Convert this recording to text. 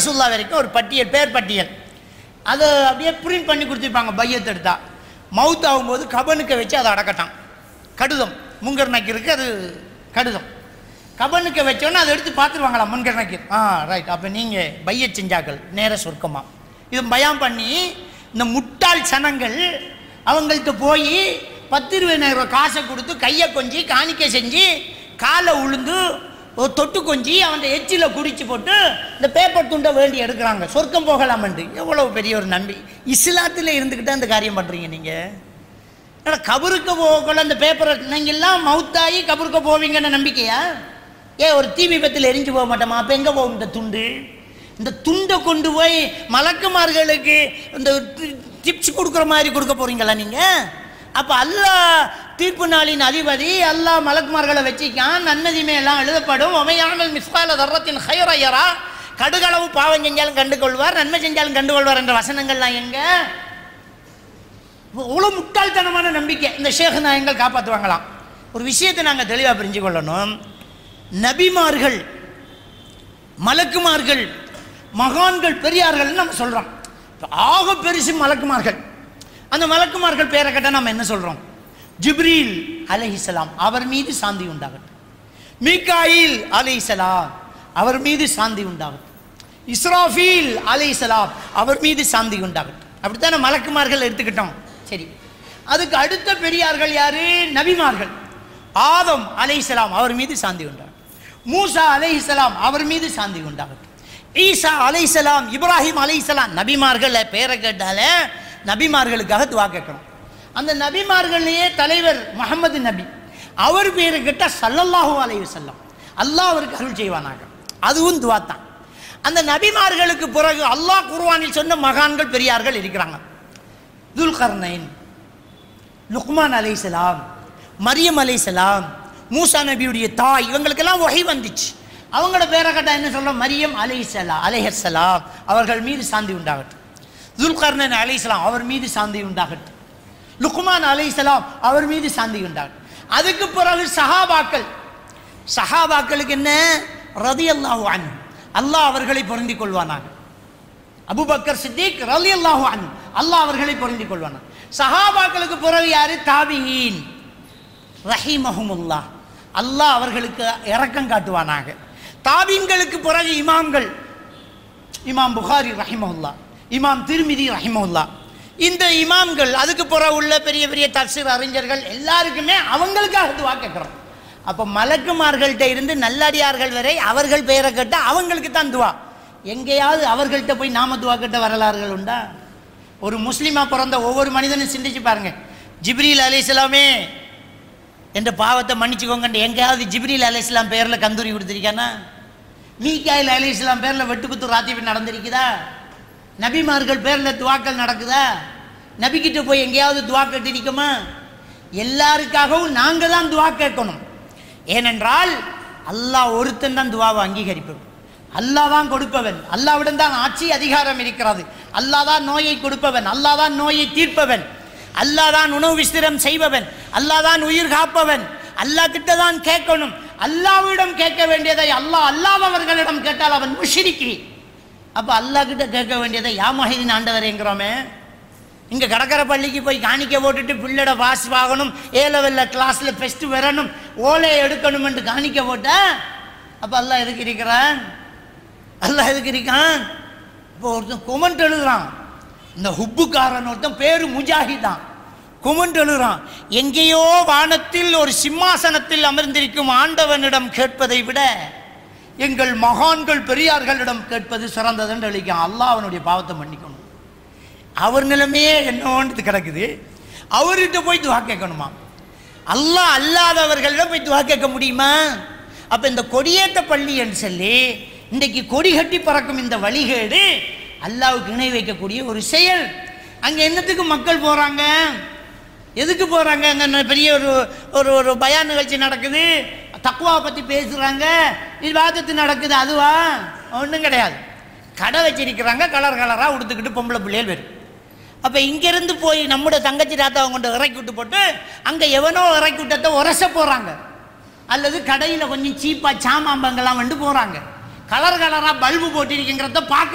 ரசூல்லா வரைக்கும் ஒரு பட்டியல் பேர் பட்டியல் அதை அப்படியே பிரிண்ட் பண்ணி கொடுத்துருப்பாங்க பையத்தை எடுத்தா மவுத் ஆகும்போது கபனுக்க வச்சு அதை அடக்கட்டான் கடுதம் முங்கர் நக்கீருக்கு அது கடுதம் கபனுக்க வச்சோன்னே அதை எடுத்து பார்த்துருவாங்களா முன்கர் நக்கீர் ஆ ரைட் அப்போ நீங்கள் பைய செஞ்சாக்கள் நேர சொர்க்கமா இது பயம் பண்ணி இந்த முட்டாள் சனங்கள் அவங்கள்ட்ட போய் பத்து இருபதாயிரம் ரூபாய் காசை கொடுத்து கையை கொஞ்சி காணிக்கை செஞ்சு காலை உளுந்து ஒரு தொட்டு கொஞ்சி அவன் எச்சில குடிச்சு போட்டு இந்த பேப்பர் துண்டை வேண்டி எடுக்கிறாங்க சொர்க்கம் போகலாமண்டு எவ்வளவு பெரிய ஒரு நம்பி இஸ்லாத்தில் இருந்துக்கிட்டு அந்த காரியம் பண்ணுறீங்க நீங்கள் ஏன்னா கபருக்கு போகல அந்த பேப்பரை நீங்கள்லாம் மவுத்தாகி கபருக்கு போவீங்கன்னு நம்பிக்கையா ஏ ஒரு தீ விபத்தில் எரிஞ்சு போக மாட்டோமா அப்போ எங்கே போகும் இந்த துண்டு இந்த துண்டை கொண்டு போய் மலக்குமார்களுக்கு இந்த டிப்ஸ் கொடுக்குற மாதிரி கொடுக்க போறீங்களா நீங்கள் அப்போ அல்லாஹ் தீர்ப்பு நாளின் அதிபதி அல்லாஹ் மலக்குமார்களை வச்சிக்கான் நன்மதிமே எல்லாம் எழுதப்படும் ஒமையாமல் மிஸ்பால தர்றத்தின் ஹைரையரா கடுகளவு பாவம் செஞ்சாலும் கண்டு கொள்வார் நன்மை செஞ்சாலும் கண்டு கொள்வார் என்ற வசனங்கள்லாம் எங்கே அவ்வளோ முட்டாள்தனமான நம்பிக்கை இந்த ஷேக் நாயங்கள் காப்பாற்றுவாங்களாம் ஒரு விஷயத்தை நாங்கள் தெளிவாக புரிஞ்சு கொள்ளணும் நபிமார்கள் மலக்குமார்கள் மகான்கள் பெரியார்கள்னு நம்ம சொல்கிறோம் ஆக பெருசு மலக்குமார்கள் அந்த மலக்குமார்கள் பேரை கேட்டால் நம்ம என்ன சொல்கிறோம் ஜிப்ரீல் அலைஹிஸ்ஸலாம் அவர் மீது சாந்தி உண்டாகட்டும் மீகாயில் அலைஹிஸ்ஸலாம் அவர் மீது சாந்தி உண்டாகட்டும் இஸ்ராஃபீல் அலைஹிஸ்ஸலாம் அவர் மீது சாந்தி உண்டாகட்டும் அப்படித்தானே மலக்குமார்கள் எடுத்துக்கிட்டோம் சரி அதுக்கு அடுத்த பெரியார்கள் யாரு நபிமார்கள் ஆதம் அலைஹிஸ்ஸலாம் அவர் மீது சாந்தி உண்டாகட்டும் மூசா அலைஹிஸ்ஸலாம் அவர் மீது சாந்தி உண்டாகட்டும் ஈசா அலைஹிஸ்ஸலாம் இப்ராஹிம் அலைஹிஸ்ஸலாம் நபிமார்கள் பேரை கேட்டாலே நபிமார்களுக்காக துவா கேட்கணும் அந்த நபிமார்கள்லேயே தலைவர் முகமது நபி அவர் பேரை கேட்டால் சல்லல்லாஹு அலைஹி வஸல்லம் அல்லாஹ் அவருக்கு அருள் செய்வானாக அதுவும் துவா தான் அந்த நபிமார்களுக்கு பிறகு அல்லாஹ் குர்ஆனில் சொன்ன மகான்கள் பெரியார்கள் இருக்கிறாங்க துல்கர்னைன் லுக்மான் அலைஹிஸ்ஸலாம் மரியம் அலைஹிஸ்ஸலாம் மூசா நபியுடைய தாய் இவங்களுக்கெல்லாம் வகை வந்துச்சு அவங்களோட பேரை கேட்டா என்ன சொல்ல மரியம் அலைஹிஸ்ஸலாம் அலைஹிஸ்ஸலாம் அவர்கள் மீது சாந்தி உண்டாகட்டும் துல்கர்னன் அலைஹிஸ்ஸலாம் அவர் மீது சாந்தி உண்டாகட்டும் லுக்மான் அலைஹிஸ்ஸலாம் அவர் மீது சாந்தி உண்டாகட்டும் அதுக்கு பிறகு சஹாபாக்கள் சஹாபாக்களுக்கு என்ன ரதியல்லாஹு அன்ஹு அல்லாஹ் அவர்களை பொருந்திக் கொள்வானாக அபூபக்கர் சித்திக் ரலியல்லாஹு அன்ஹு அல்லாஹ் அவர்களை பொருந்திக் கொள்வானாக சஹாபாக்களுக்கு பிறகு யாரு தாபியீன் ரஹிமஹுமுல்லா அல்லாஹ் அவர்களுக்கு இரக்கம் காட்டுவானாக தாபீன்களுக்கு பிறகு இமாம்கள் இமாம் புகாரி ரஹிமஹுல்லா இமாம் திருமிதி ரஹிமஹுல்லா இந்த இமாம்கள் அதுக்கு பிறகு உள்ள பெரிய பெரிய தப்சீர் அறிஞர்கள் எல்லாருக்குமே அவங்களுக்காக துவா கேட்குறோம் அப்போ மலக்குமார்கள்ட்ட இருந்து நல்லடியார்கள் வரை அவர்கள் பெயரை கேட்ட அவங்களுக்கு தான் துவா எங்கேயாவது அவர்கள்ட்ட போய் நாம துவா கேட்ட வரலாறுகள் உண்டா ஒரு முஸ்லீமா பிறந்த ஒவ்வொரு மனிதனும் சிந்திச்சு பாருங்க ஜிப்ரீல் அலைஹிஸ்ஸலாமே என்ற பாவத்தை மன்னிச்சுக்கோங்க எங்கேயாவது ஜிப்ரீல் அலைஹிஸ்ஸலாம் பேரில் கந்தூரி கொடுத்துருக்கானா மீகாயில் அலைஹிஸ்ஸலாம் பேரில் வெட்டுக்குத்து ராத்திரி நடந்திருக்குதா நபிமார்கள் பேரில் துவாக்கள் நடக்குதா நபிக்கிட்ட போய் எங்கேயாவது துவா கேட்டிருக்கோமா எல்லாருக்காகவும் நாங்கள் தான் துவா கேட்கணும் ஏனென்றால் அல்லாஹ் ஒருத்தன் தான் துவாவை அங்கீகரிப்பவன் அல்லாஹ் தான் கொடுப்பவன் அல்லாவிடம் தான் ஆட்சி அதிகாரம் இருக்கிறது அல்லாஹ் தான் நோயை கொடுப்பவன் அல்லாஹ் தான் நோயை தீர்ப்பவன் அல்லாஹ் தான் உணவு விஸ்திரம் செய்பவன் அல்லாஹ் தான் உயிர் காப்பவன் அல்லாஹ் கிட்ட தான் கேட்கணும் அல்லாவிடம் கேட்க வேண்டியதை அல்லாஹ் அல்லாதவர்களிடம் கேட்டால் அவன் முஷிரிக்கி அப்போ அல்லாஹ் கிட்ட கேட்க வேண்டியதை யா மஹிதின் ஆண்டவரேங்கிறோமே இங்கே கடற்கரை பள்ளிக்கு போய் காணிக்க போட்டுட்டு பிள்ளோட பாஸ் வாங்கணும் ஏ லெவலில் கிளாஸில் ஃபெஸ்ட்டு வரணும் ஓலையை எடுக்கணுமென்று காணிக்க போட்டா அப்போ அல்லாஹ் எதுக்கு இருக்கிறான் அல்லாஹ் எதுக்கு இருக்கான் இப்போ ஒருத்தன் கொமெண்ட் எழுதுறான் இந்த ஹுப்புக்காரன் ஒருத்தன் பேரு முஜாஹிதான் கொமெண்ட் எழுதுறான் எங்கேயோ வானத்தில் ஒரு சிம்மாசனத்தில் அமர்ந்திருக்கும் ஆண்டவனிடம் கேட்பதை விட எங்கள் மகான்கள் பெரியார்களிடம் கேட்பது சிறந்ததுன்னு எழுதிக்கான் அல்லாஹ் அவனுடைய பாவத்தை மன்னிக்கணும் அவர் நிலைமையே என்னோன்றது கிடக்குது அவர்கிட்ட போய் துவா கேட்கணுமா அல்லாஹ் அல்லாதவர்களிடம் போய் துவா கேட்க முடியுமா அப்ப இந்த கொடியேற்ற பள்ளி என்று சொல்லி இன்றைக்கு கொடி கட்டி பறக்கும் இந்த வழிகேடு அல்லாவுக்கு இணை வைக்கக்கூடிய ஒரு செயல் அங்க என்னத்துக்கு மக்கள் போறாங்க எதுக்கு போறாங்க அங்க பெரிய ஒரு ஒரு ஒரு பயான் நிகழ்ச்சி நடக்குது தக்குவாவை பத்தி பேசுறாங்க விவாதத்து நடக்குது அதுவா ஒன்றும் கிடையாது கடை வச்சிருக்கிறாங்க கலர் கலராக உடுத்துக்கிட்டு பொம்பளை பிள்ளைகள் வரும் அப்போ இங்கேருந்து போய் நம்முடைய தங்கச்சி தாத்தாவை கொண்டு இறக்கி விட்டு போட்டு அங்கே எவனோ இறக்கி விட்டத்தை உரச போகிறாங்க அல்லது கடையில் கொஞ்சம் சீப்பாக சாமாம்பங்கள்லாம் வந்து போகிறாங்க கலர் கலராக பல்பு போட்டிருக்குங்கிறத பார்க்க